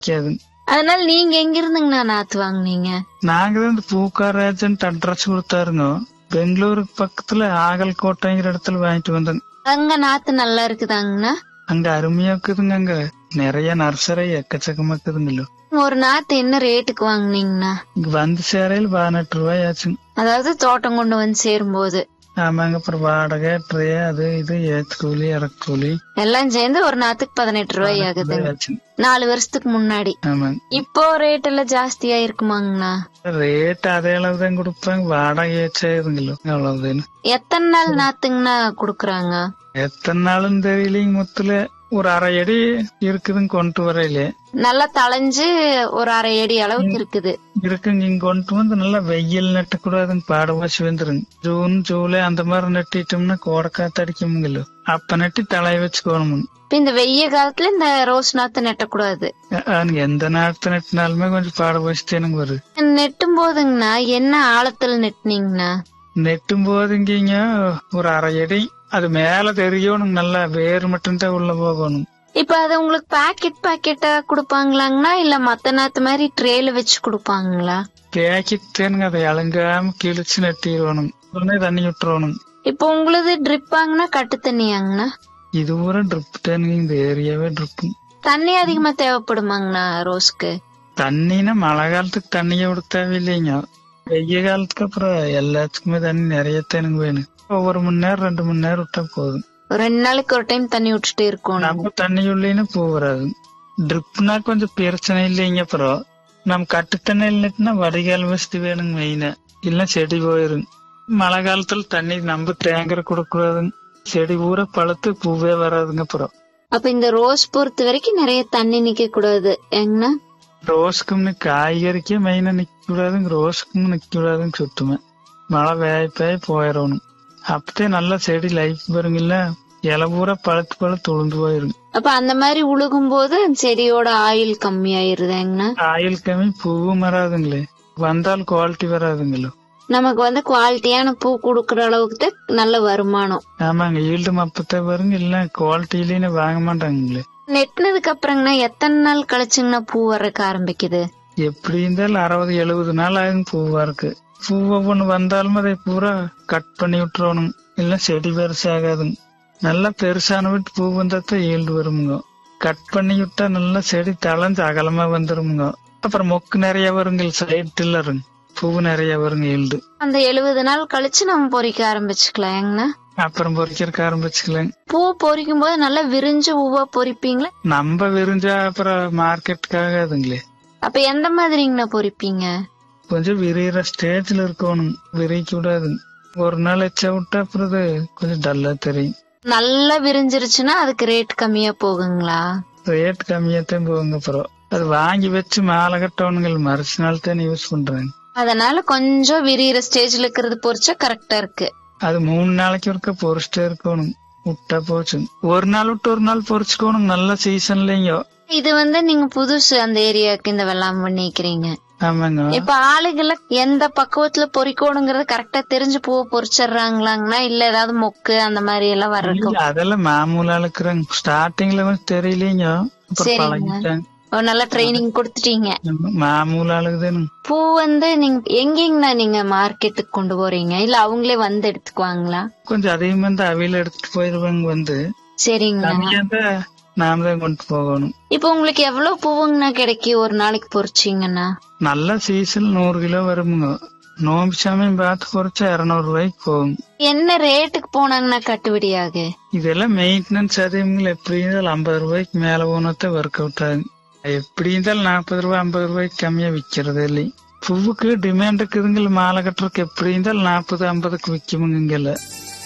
விற்காதுங்க அதனால நீங்க எங்க இருந்துங்கண்ணா நாத்து வாங்குனீங்க நாங்க தான் இந்த பூக்கார் ஏஜென்ட் அட்ரஸ் கொடுத்தாருங்க பெங்களூருக்கு பக்கத்துல ஆகல்கோட்டைங்கிற இடத்துல வாங்கிட்டு வந்தேங்க அங்க நாத்து நல்லா இருக்குதாங்கண்ணா அங்க அருமையா இருக்குதுங்க அங்க நிறைய நர்சரி எக்கச்சக்கமா இருக்குதுங்களோ ஒரு நாத்து என்ன ரேட்டுக்கு வாங்குனீங்கண்ணா இங்க வந்து சேரையில் பதினெட்டு ரூபாய் ஆச்சுங்க அதாவது தோட்டம் கொண்டு வந்து சேரும்போது ஆமாங்க அப்புறம் வாடகை ட்ரே அது இது ஏத்து கூலி இறக்கு கூலி எல்லாம் சேர்ந்து ஒரு நாத்துக்கு பதினெட்டு ரூபாய் ஆகுதுங்க ஆச்சுங்க நாலு வருஷத்துக்கு முன்னாடி ஆமாங்க இப்போ ரேட் எல்லாம் ஜாஸ்தியா இருக்குமாங்கண்ணா ரேட் அதே அளவு தான் கொடுப்பாங்க வாடகை ஏச்சாதுங்களோ அவ்வளவுதானு எத்தனை நாள் நாத்துங்கண்ணா குடுக்கறாங்க எத்தனை நாளும் தெரியலீங்க மொத்தல ஒரு அரை அடி இருக்குதுங்க கொண்டு வரையிலே நல்லா தளைஞ்சு ஒரு அரை அடி அளவுக்கு இருக்குது இருக்குங்க இங்க கொண்டு வந்து நல்லா வெயில் நட்டக்கூடாதுங்க பாட வாசி வந்துருங்க ஜூன் ஜூலை அந்த மாதிரி நட்டிட்டோம்னா கோடை காத்து அடிக்குமுங்களோ அப்ப நட்டி தலைய வச்சுக்கோணுமுங்க இப்ப இந்த வெய்ய காலத்துல இந்த ரோஸ் நாத்து நெட்டக்கூடாது அவனுக்கு எந்த நேரத்தை நட்டினாலுமே கொஞ்சம் பாட வச்சுட்டேனுங்க வரும் நெட்டும் போதுங்கண்ணா என்ன ஆழத்துல நெட்டினீங்கண்ணா நெட்டும் போதுங்க ஒரு அரை அடி அது மேல தெரியணும் நல்லா வேர் மட்டும்தான் உள்ள போகணும் இப்ப அது உங்களுக்கு பாக்கெட் பாக்கெட்டா குடுப்பாங்களாங்கண்ணா இல்ல மத்த நாத்து மாதிரி ட்ரேல வச்சு குடுப்பாங்களா பேக்கெட் தேனுங்க அதை அலங்காம கிழிச்சு நட்டிடணும் உடனே தண்ணி விட்டுறணும் இப்ப உங்களுது ட்ரிப் ஆகுனா கட்டு தண்ணியாங்கண்ணா இது பூரா ட்ரிப் தேனுங்க இந்த ஏரியாவே ட்ரிப்பு தண்ணி அதிகமா தேவைப்படுமாங்கண்ணா ரோஸ்க்கு தண்ணினா மழை காலத்துக்கு தண்ணியை விட தேவையில்லைங்க வெய்ய காலத்துக்கு அப்புறம் எல்லாத்துக்குமே தண்ணி நிறைய தேனுங்க வேணும் ஒவ்வொரு மணி நேரம் ரெண்டு மணி நேரம் விட்டா போதும் ஒரு ரெண்டு நாளைக்கு ஒரு டைம் தண்ணி விட்டுட்டே இருக்கணும் நம்ம தண்ணி உள்ளேன்னு பூ வராது ட்ரிப்னா கொஞ்சம் பிரச்சனை இல்லைங்க அப்புறம் நம்ம கட்டு தண்ணி இல்லைன்னா வடிகால் வசதி வேணுங்க மெயினா இல்ல செடி போயிருங்க மழை காலத்துல தண்ணி நம்ம தேங்கரை கொடுக்கூடாதுங்க செடி பூரா பழுத்து பூவே வராதுங்க அப்புறம் அப்ப இந்த ரோஸ் பொறுத்த வரைக்கும் நிறைய தண்ணி நிக்க கூடாது ஏங்கண்ணா ரோஸ்க்கும் காய்கறிக்கே மெயினா நிக்க கூடாதுங்க ரோஸ்க்கும் நிக்க கூடாதுங்க சுத்தமா மழை வேய்ப்பாய் போயிடணும் அப்பதே நல்லா செடி லைஃப் வருங்கல்ல இலை பூரா பழுத்து பழுத்து உளுந்து போயிருங்க அப்ப அந்த மாதிரி உழுகும் போது செடியோட ஆயில் கம்மியாயிருதுங்கண்ணா ஆயில் கம்மி பூவும் வராதுங்களே வந்தால் குவாலிட்டி வராதுங்களோ நமக்கு வந்து குவாலிட்டியான பூ குடுக்கற அளவுக்கு தான் நல்ல வருமானம் ஆமாங்க ஈல்டு மப்பத்தே வருங்க இல்ல குவாலிட்டியிலேயே வாங்க மாட்டாங்களே நெட்டினதுக்கு அப்புறங்கண்ணா எத்தனை நாள் கழிச்சுங்கண்ணா பூ வர்றதுக்கு ஆரம்பிக்குது எப்படி இருந்தாலும் அறுபது எழுபது நாள் ஆகும் பூவா இருக்கு பூ ஒவ்வொன்று வந்தாலும் அதை பூரா கட் பண்ணி விட்டுறணும் இல்ல செடி பெருசாகாதுங்க நல்லா பெருசான விட்டு பூ வந்தாத்தான் ஈல்டு வருமுங்க கட் பண்ணி விட்டா நல்லா செடி தளைஞ்சு அகலமா வந்துருமுங்க அப்புறம் மொக்கு நிறைய வருங்க சைடு டில்லருங்க பூ நிறைய வருங்க ஈல்டு அந்த எழுபது நாள் கழிச்சு நம்ம பொறிக்க ஆரம்பிச்சுக்கலாம் ஏங்கண்ணா அப்புறம் பொறிக்கிறக்க ஆரம்பிச்சுக்கலாங்க பூ பொறிக்கும் போது நல்லா விரிஞ்சு பூவா பொறிப்பீங்களா நம்ம விரிஞ்சா அப்புறம் மார்க்கெட்டுக்காக அதுங்களே அப்ப எந்த மாதிரிங்கண்ணா பொறிப்பீங்க கொஞ்சம் விரிகிற ஸ்டேஜ்ல இருக்கணும் விரிக்க கூடாது ஒரு நாள் எச்சா விட்டா அப்புறம் அது கொஞ்சம் டல்லா தெரியும் நல்லா விரிஞ்சிருச்சுன்னா அதுக்கு ரேட் கம்மியா போகுங்களா ரேட் கம்மியாத்தான் போகுங்க அப்புறம் அது வாங்கி வச்சு மாலை கட்டவனுங்கள் மறைச்ச நாள் தானே யூஸ் பண்றாங்க அதனால கொஞ்சம் விரியிற ஸ்டேஜ்ல இருக்கிறது பொறிச்சா கரெக்டா இருக்கு அது மூணு நாளைக்கு இருக்க பொறிச்சிட்டே இருக்கணும் விட்டா போச்சு ஒரு நாள் விட்டு ஒரு நாள் பொறிச்சுக்கணும் நல்ல சீசன்லங்க இது வந்து நீங்க புதுசு அந்த ஏரியாவுக்கு இந்த வெள்ளாம பண்ணிக்கிறீங்க ஆமாங்க இப்ப ஆளுகளை எந்த பக்குவத்துல பொறிக்கணுங்கறத கரெக்டா தெரிஞ்சு பூவை பொறிச்சிடுறாங்களாங்கண்ணா இல்ல ஏதாவது மொக்கு அந்த மாதிரி எல்லாம் வர்றதுக்கு இல்ல, அதெல்லாம் மாமூலா இருக்கிறாங்க ஸ்டார்டிங்ல வந்து தெரியலீங்க அப்புறம் சரிங்க. பழகிட்டாங்க ஒரு நல்ல ட்ரைனிங் கொடுத்துட்டீங்க மாமூலா ஆளுக்குதானுங்க பூ வந்து நீங்க எங்கெங்கண்ணா நீங்க மார்க்கெட்டுக்கு கொண்டு போறீங்க இல்ல அவங்களே வந்து எடுத்துக்குவாங்களா கொஞ்சம் அதிகமா இருந்தா அவையில எடுத்துட்டு போயிருவாங்க வந்து சரிங்கண்ணா கம்மியா இருந்தா நாம தான் கொண்டு போகணும் இப்ப உங்களுக்கு எவ்வளவு பூவுங்கண்ணா கிடைக்கும் ஒரு நாளைக்கு பொறிச்சீங்கன்னா நல்ல சீசன் நூறு கிலோ வருமுங்க நோம்பு சமயம் பார்த்து குறைச்சா இருநூறு ரூபாய்க்கு போகும் என்ன ரேட்டுக்கு போனாங்கன்னா கட்டுப்படியாகு இதெல்லாம் மெயின்டெனன்ஸ் அதிகங்கள் எப்படி இருந்தாலும் ஐம்பது ரூபாய்க்கு மேல போனதான் ஒர்க் அவுட் ஆகும் எப்படி இருந்தாலும் நாற்பது ரூபாய் ஐம்பது ரூபாய்க்கு கம்மியா விக்கிறது இல்லை பூவுக்கு டிமாண்ட் இருக்குதுங்கள மாலை கட்டுறதுக்கு எப்படி இருந்தாலும் நாற்பது ஐம்பதுக்கு விற்குமுங்க இங்கெல்லாம்